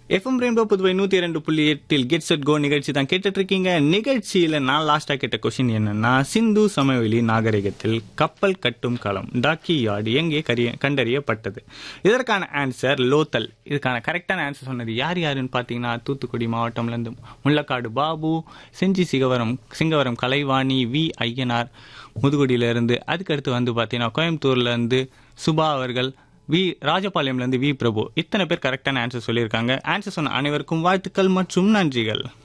FM rainbow Puduvai நூத்தி இரண்டு புள்ளி எட்டில் கெட் செட் கோ நிகழ்ச்சி தான் கேட்டுட்டு இருக்கீங்க நிகழ்ச்சியில நான் லாஸ்டா கேட்ட கொஸ்டின் என்னன்னா சிந்து சமவெளி நாகரிகத்தில் கப்பல் கட்டும் களம் டாக்கி யார்டு எங்கே கரிய கண்டறியப்பட்டது இதற்கான ஆன்சர் லோத்தல் இதுக்கான கரெக்டான ஆன்சர் சொன்னது யார் யாருன்னு பார்த்தீங்கன்னா தூத்துக்குடி மாவட்டம்ல இருந்து முள்ளக்காடு பாபு செஞ்சி சிகவரம் சிங்கவரம் கலைவாணி வி ஐயனார் முதுகுடியில இருந்து அதுக்கடுத்து வந்து பார்த்தீங்கன்னா கோயம்புத்தூர்ல இருந்து சுபா அவர்கள் வி ராஜபாளையம்ல இருந்து வி பிரபு இத்தனை பேர் கரெக்டான ஆன்சர் சொல்லியிருக்காங்க ஆன்சர் சொன்ன அனைவருக்கும் வாழ்த்துக்கள் மற்றும் நன்றிகள்